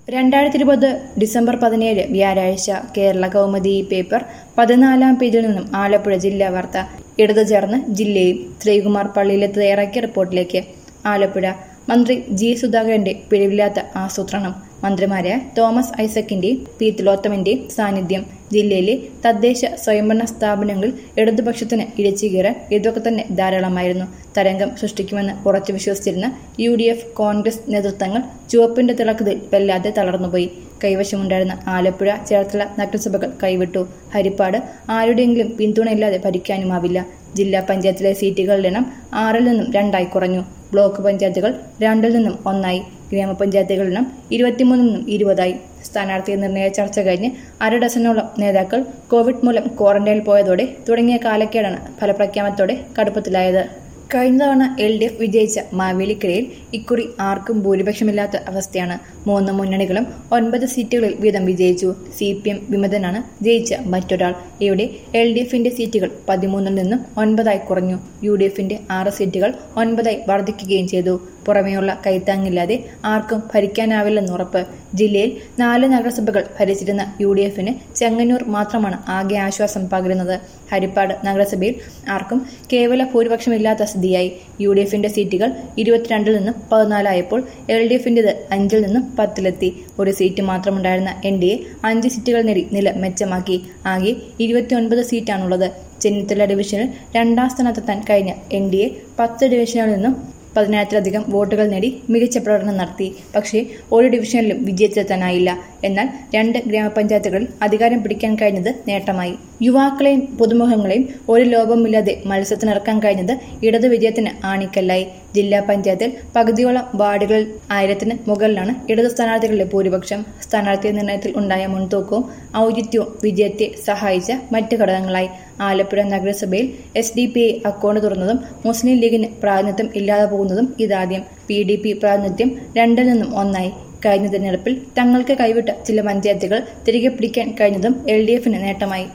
രണ്ടായിരത്തി ഇരുപത് ഡിസംബർ പതിനേഴ് വ്യാഴാഴ്ച കേരള കൗമുദി പേപ്പർ പതിനാലാം പേജിൽ നിന്നും ആലപ്പുഴ ജില്ലാ വാർത്ത ഇടതു ചേർന്ന് ജില്ലയിൽ ശ്രീകുമാർ പള്ളിയിലെ തയ്യാറാക്കിയ റിപ്പോർട്ടിലേക്ക് ആലപ്പുഴ മന്ത്രി ജി സുധാകരന്റെ പിഴവില്ലാത്ത ആസൂത്രണം മന്ത്രിമാരായ തോമസ് ഐസക്കിന്റെയും പി തിലോത്തമന്റെയും സാന്നിധ്യം ജില്ലയിലെ തദ്ദേശ സ്വയംഭരണ സ്ഥാപനങ്ങളിൽ ഇടതുപക്ഷത്തിന് ഇരച്ചുകയറാൻ ഇതൊക്കെ തന്നെ ധാരാളമായിരുന്നു തരംഗം സൃഷ്ടിക്കുമെന്ന് ഉറച്ചു വിശ്വസിച്ചിരുന്ന യു ഡി എഫ് കോൺഗ്രസ് നേതൃത്വങ്ങൾ ചുവപ്പിന്റെ തിളക്കത്തിൽ വല്ലാതെ തളർന്നുപോയി കൈവശമുണ്ടായിരുന്ന ആലപ്പുഴ ചേർത്തല നഗരസഭകൾ കൈവിട്ടു ഹരിപ്പാട് ആരുടെയെങ്കിലും പിന്തുണയില്ലാതെ ഭരിക്കാനുമാവില്ല ജില്ലാ പഞ്ചായത്തിലെ സീറ്റുകളുടെ എണ്ണം ആറിൽ നിന്നും രണ്ടായി കുറഞ്ഞു ബ്ലോക്ക് പഞ്ചായത്തുകൾ രണ്ടിൽ നിന്നും ഒന്നായി ഗ്രാമപഞ്ചായത്തുകളുടെ എണ്ണം ഇരുപത്തിമൂന്നിൽ നിന്നും ഇരുപതായി സ്ഥാനാർത്ഥി നിർണയ ചർച്ച കഴിഞ്ഞ് അര ഡസനോളം നേതാക്കൾ കോവിഡ് മൂലം ക്വാറന്റൈനിൽ പോയതോടെ തുടങ്ങിയ കാലക്കേടാണ് ഫലപ്രഖ്യാപനത്തോടെ കടുപ്പത്തിലായത് കഴിഞ്ഞ തവണ എൽ ഡി എഫ് വിജയിച്ച മാവേലിക്കരയിൽ ഇക്കുറി ആർക്കും ഭൂരിപക്ഷമില്ലാത്ത അവസ്ഥയാണ് മൂന്ന് മുന്നണികളും ഒൻപത് സീറ്റുകളിൽ വീതം വിജയിച്ചു സി പി എം വിമതനാണ് ജയിച്ച മറ്റൊരാൾ ഇവിടെ എൽ ഡി എഫിന്റെ സീറ്റുകൾ പതിമൂന്നിൽ നിന്നും ഒൻപതായി കുറഞ്ഞു യു ഡി എഫിന്റെ ആറ് സീറ്റുകൾ ഒൻപതായി വർദ്ധിക്കുകയും ചെയ്തു പുറമെയുള്ള കൈത്താങ്ങില്ലാതെ ആർക്കും ഭരിക്കാനാവില്ലെന്ന് ഉറപ്പ് ജില്ലയിൽ നാല് നഗരസഭകൾ ഭരിച്ചിരുന്ന യു ഡി എഫിന് ചെങ്ങന്നൂർ മാത്രമാണ് ആകെ ആശ്വാസം പകരുന്നത് ഹരിപ്പാട് നഗരസഭയിൽ ആർക്കും കേവല ഭൂരിപക്ഷമില്ലാത്ത സ്ഥിതിയായി യു ഡി എഫിന്റെ സീറ്റുകൾ ഇരുപത്തിരണ്ടിൽ നിന്നും പതിനാലായപ്പോൾ എൽ ഡി എഫിന്റേത് അഞ്ചിൽ നിന്നും പത്തിലെത്തി ഒരു സീറ്റ് മാത്രമുണ്ടായിരുന്ന എൻ ഡി എ അഞ്ച് സീറ്റുകൾ നേടി നില മെച്ചമാക്കി ആകെ ഇരുപത്തിയൊൻപത് സീറ്റാണുള്ളത് ചെന്നിത്തല ഡിവിഷനിൽ രണ്ടാം സ്ഥാനത്തെത്താൻ കഴിഞ്ഞ എൻ ഡി എ പത്ത് ഡിവിഷനുകളിൽ നിന്നും പതിനായിരത്തിലധികം വോട്ടുകൾ നേടി മികച്ച പ്രകടനം നടത്തി പക്ഷേ ഒരു ഡിവിഷനിലും വിജയത്തിലെത്താനായില്ല എന്നാൽ രണ്ട് ഗ്രാമപഞ്ചായത്തുകളിൽ അധികാരം പിടിക്കാൻ കഴിഞ്ഞത് നേട്ടമായി യുവാക്കളെയും പുതുമുഖങ്ങളെയും ഒരു ലോപമില്ലാതെ മത്സരത്തിനിറക്കാൻ കഴിഞ്ഞത് ഇടതു വിജയത്തിന് ആണിക്കല്ലായി ജില്ലാ പഞ്ചായത്തിൽ പകുതിയോളം വാർഡുകളിൽ ആയിരത്തിന് മുകളിലാണ് ഇടതു സ്ഥാനാർത്ഥികളുടെ ഭൂരിപക്ഷം സ്ഥാനാർത്ഥി നിർണയത്തിൽ ഉണ്ടായ മുൻതൂക്കവും ഔചിത്യവും വിജയത്തെ സഹായിച്ച മറ്റ് ഘടകങ്ങളായി ആലപ്പുഴ നഗരസഭയിൽ S D P I account തുറന്നതും മുസ്ലിം ലീഗിന് പ്രാതിനിധ്യം ഇല്ലാതെ പോകുന്നതും ഇതാദ്യം പി ഡി പി പ്രാതിനിധ്യം രണ്ടിൽ നിന്നും ഒന്നായി കഴിഞ്ഞ തിരഞ്ഞെടുപ്പിൽ തങ്ങൾക്ക് കൈവിട്ട ചില പഞ്ചായത്തുകൾ തിരികെ പിടിക്കാൻ കഴിഞ്ഞതും എൽ ഡി എഫിന് നേട്ടമായി